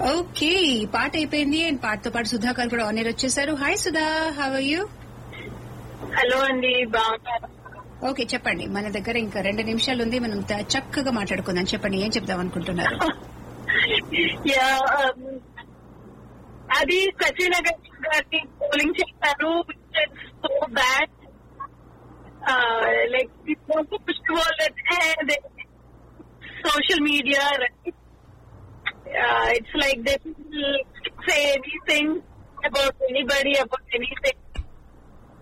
okay పాట అయిపోయింది and పాటతో పాటు సుధాకర్ కూడా ఆన్ ఎయిర్ వచ్చేసారు hi Sudha how you hello అండి బాగున్నారు ఓకే చెప్పండి మన దగ్గర ఇంకా రెండు నిమిషాలు ఉంది మనం త- చక్కగా మాట్లాడుకుందాం చెప్పండి ఏం చెప్దాం అనుకుంటున్నారు యా అది సచిన్ గారికి పోలింగ్ చేశారు so bad like social media it's like they say anything about anybody about anything